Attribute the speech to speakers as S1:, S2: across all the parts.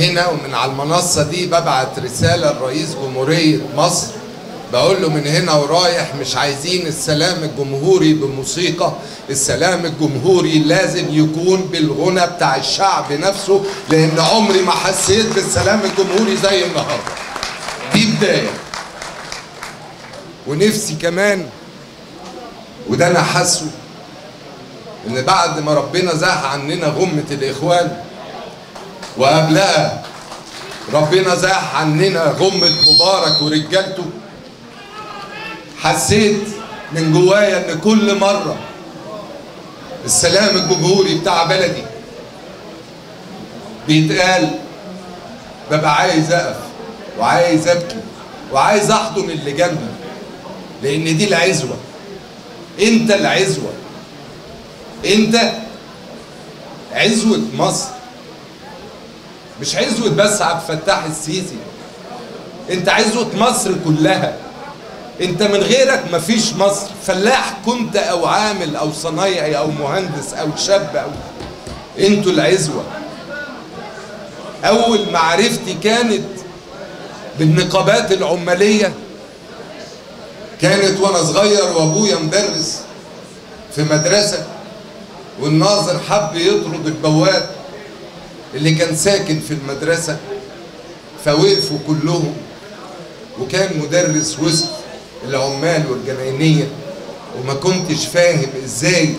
S1: هنا ومن على المنصة دي ببعت رسالة لرئيس جمهورية مصر بقول له من هنا ورايح مش عايزين السلام الجمهوري بموسيقى السلام الجمهوري لازم يكون بالغنى بتاع الشعب نفسه لان عمري ما حسيت بالسلام الجمهوري زي النهارده دي بدايه ونفسي كمان وده انا حاسه ان بعد ما ربنا زاح عننا غمة الاخوان وقبلها ربنا زاح عننا غمة مبارك ورجالته حسيت من جوايا ان كل مرة السلام الجمهوري بتاع بلدي بيتقال ببقى عايز اقف وعايز ابكي وعايز احضن اللي جنبي لان دي العزوة انت العزوة انت عزوة مصر مش عزوة بس عبد الفتاح السيسي انت عزوة مصر كلها انت من غيرك مفيش مصر فلاح كنت او عامل او صنايعي او مهندس او شاب او انتوا العزوة اول معرفتي كانت بالنقابات العمالية كانت وانا صغير وابويا مدرس في مدرسة والناظر حب يطرد البواب اللي كان ساكن في المدرسة فوقفوا كلهم وكان مدرس وسط العمال والجناينية وما كنتش فاهم ازاي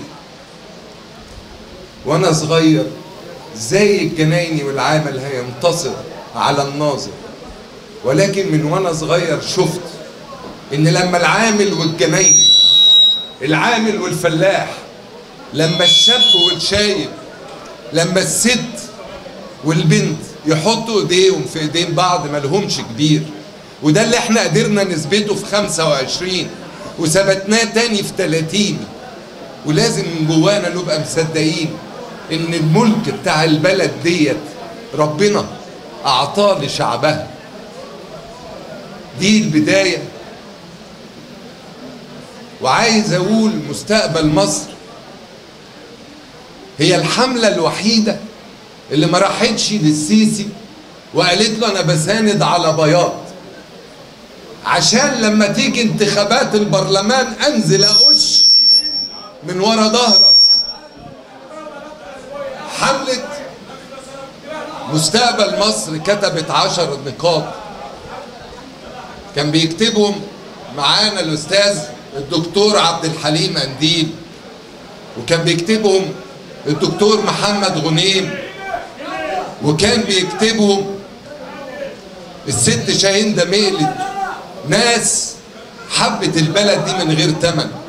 S1: وانا صغير ازاي الجنايني والعامل هينتصر على الناظر ولكن من وانا صغير شفت ان لما العامل والجنايني العامل والفلاح لما الشاب والشايب لما الست والبنت يحطوا ايديهم في ايدين بعض ما لهمش كبير وده اللي احنا قدرنا نثبته في 25 وثبتناه تاني في 30 ولازم من جوانا نبقى مصدقين ان الملك بتاع البلد ديت ربنا اعطاه لشعبها دي البدايه وعايز اقول مستقبل مصر هي الحمله الوحيده اللي ما راحتش للسيسي وقالت له انا بساند على بياض عشان لما تيجي انتخابات البرلمان انزل اقش من ورا ظهرك حملة مستقبل مصر كتبت عشر نقاط كان بيكتبهم معانا الاستاذ الدكتور عبد الحليم انديل وكان بيكتبهم الدكتور محمد غنيم وكان بيكتبهم الست شاهين دميلت ناس حبت البلد دي من غير تمن